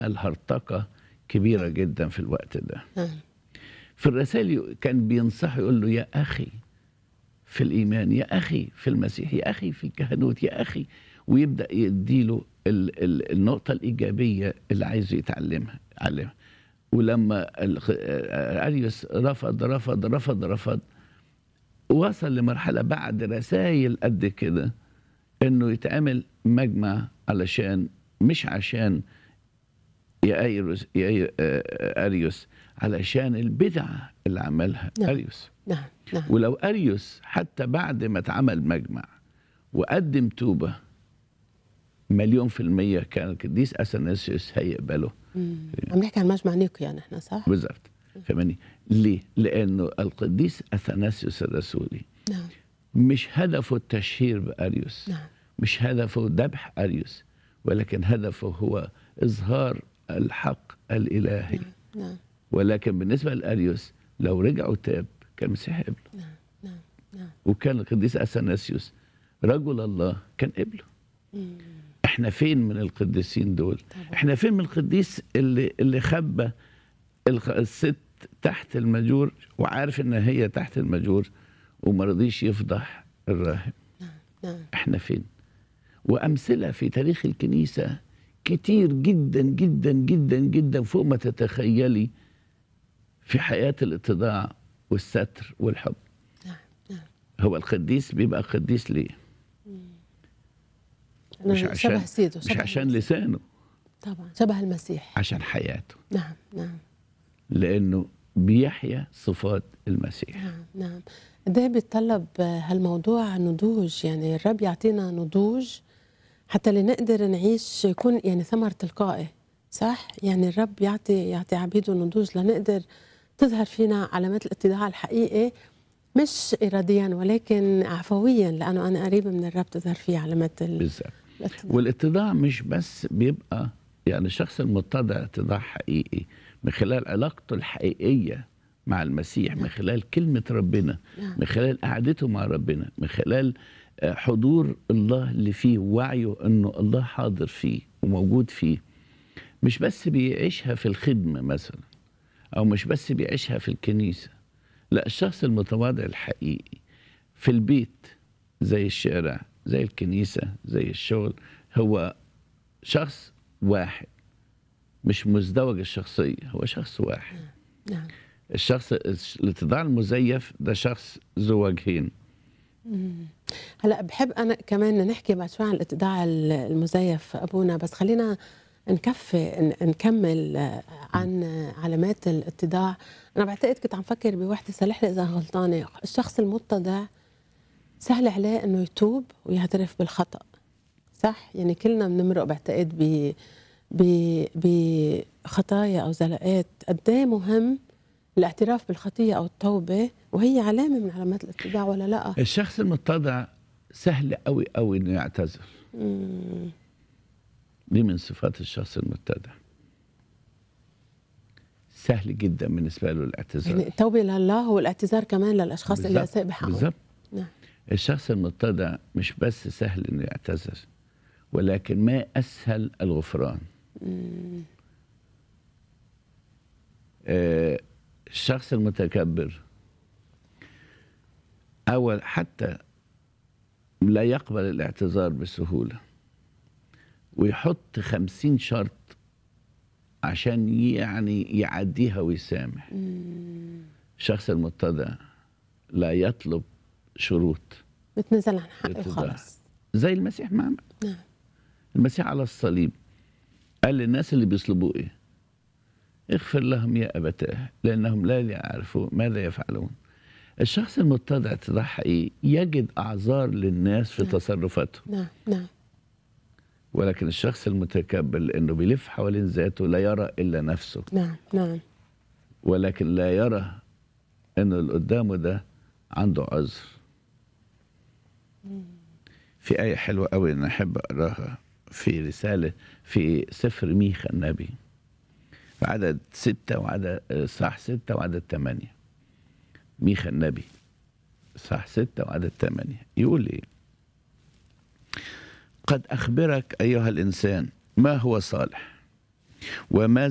الهرطقة كبيرة جدا في الوقت ده نعم في الرسائل كان بينصحه يقول له يا أخي في الإيمان يا أخي في المسيح يا أخي في الكهنوت يا أخي ويبدأ يديله ال ال النقطة الإيجابية اللي عايزه يتعلمها علمها ولما ال- أريوس رفض رفض رفض رفض وصل لمرحلة بعد رسائل قد كده إنه يتعمل مجمع علشان مش عشان يا أيروس يا أي- آه، أريوس علشان البدعة اللي عملها نعم. أريوس نعم نعم ولو أريوس حتى بعد ما اتعمل مجمع وقدم توبة مليون في المية كان القديس أثناسيوس هيقبله مم. عم نحكي عن مجمع نيقيا نحن صح؟ بالظبط فاهماني ليه؟ لأنه القديس أثناسيوس الرسولي نعم مش هدفه التشهير بأريوس نعم مش هدفه ذبح أريوس ولكن هدفه هو إظهار الحق الإلهي نعم نعم ولكن بالنسبة لأريوس لو رجع وتاب كان المسيح قبله نعم نعم نعم وكان القديس اثناسيوس رجل الله كان قبله مم. احنا فين من القديسين دول طبعا. احنا فين من القديس اللي اللي خبى الخ- الست تحت المجور وعارف ان هي تحت المجور وما رضيش يفضح الراهب نعم نعم احنا فين وامثله في تاريخ الكنيسه كتير جدا جدا جدا جدا فوق ما تتخيلي في حياه الاتضاع والستر والحب نعم نعم هو القديس بيبقى قديس ليه أنا مش عشان شبه سيده مش شبه عشان المسيح. لسانه طبعا شبه المسيح عشان حياته نعم نعم لانه بيحيا صفات المسيح نعم نعم قد ايه بيتطلب هالموضوع نضوج يعني الرب يعطينا نضوج حتى لنقدر نعيش يكون يعني ثمر تلقائي صح يعني الرب يعطي يعطي عبيده نضوج لنقدر تظهر فينا علامات الاتضاع الحقيقي مش اراديا ولكن عفويا لانه انا قريبه من الرب تظهر فيه علامات ال- بالظبط الاتضاع والاتضاع مش بس بيبقى يعني الشخص المتضع اتضاع حقيقي من خلال علاقته الحقيقيه مع المسيح من خلال كلمه ربنا نعم من خلال قعدته مع ربنا من خلال آه، حضور الله اللي فيه وعيه انه الله حاضر فيه وموجود فيه مش بس بيعيشها في الخدمه مثلا او مش بس بيعيشها في الكنيسه لا الشخص المتواضع الحقيقي في البيت زي الشارع زي الكنيسه زي الشغل هو شخص واحد مش مزدوج الشخصيه هو شخص واحد نعم الشخص الاتضاع المزيف ده شخص ذو وجهين مم. هلا بحب انا كمان نحكي بعد شوي عن الاتضاع المزيف ابونا بس خلينا نكفي ن- نكمل آه، عن آه، علامات الاتضاع انا بعتقد كنت عم فكر بوحده صلح لي اذا غلطانه الشخص المتضع سهل عليه انه يتوب ويعترف بالخطا صح يعني كلنا بنمرق بعتقد ب ب بخطايا او زلقات قد ايه مهم الاعتراف بالخطيه او التوبه وهي علامه من علامات الاتضاع ولا لا الشخص المتضع سهل قوي قوي انه يعتذر مم. دي من صفات الشخص المتضع سهل جدا بالنسبه له الاعتذار يعني التوبه لله والاعتذار كمان للاشخاص اللي بالظبط، اساء بحقهم بالظبط نعم الشخص المتضع مش بس سهل انه يعتذر ولكن ما اسهل الغفران مم. آه، الشخص المتكبر أول حتى لا يقبل الاعتذار بسهولة ويحط خمسين شرط عشان يعني يعديها ويسامح مم. الشخص المتضع لا يطلب شروط بتنزل عن حقي الاتضاع. وخلص زي المسيح ما عمل نعم المسيح على الصليب قال للناس اللي بيصلبوه ايه اغفر لهم يا ابتاه لانهم لا يعرفوا ماذا يفعلون الشخص المتضع اتضاع حقيقي يجد اعذار للناس في نعم. تصرفاتهم نعم نعم ولكن الشخص المتكبر لانه بيلف حوالين ذاته لا يرى الا نفسه نعم نعم ولكن لا يرى انه اللي قدامه ده عنده عذر في آية حلوة قوي أنا أحب أقراها في رسالة في سفر ميخا النبي في عدد ستة وعدد صح ستة وعدد ثمانية ميخا النبي صح ستة وعدد ثمانية يقول إيه قد أخبرك أيها الإنسان ما هو صالح وما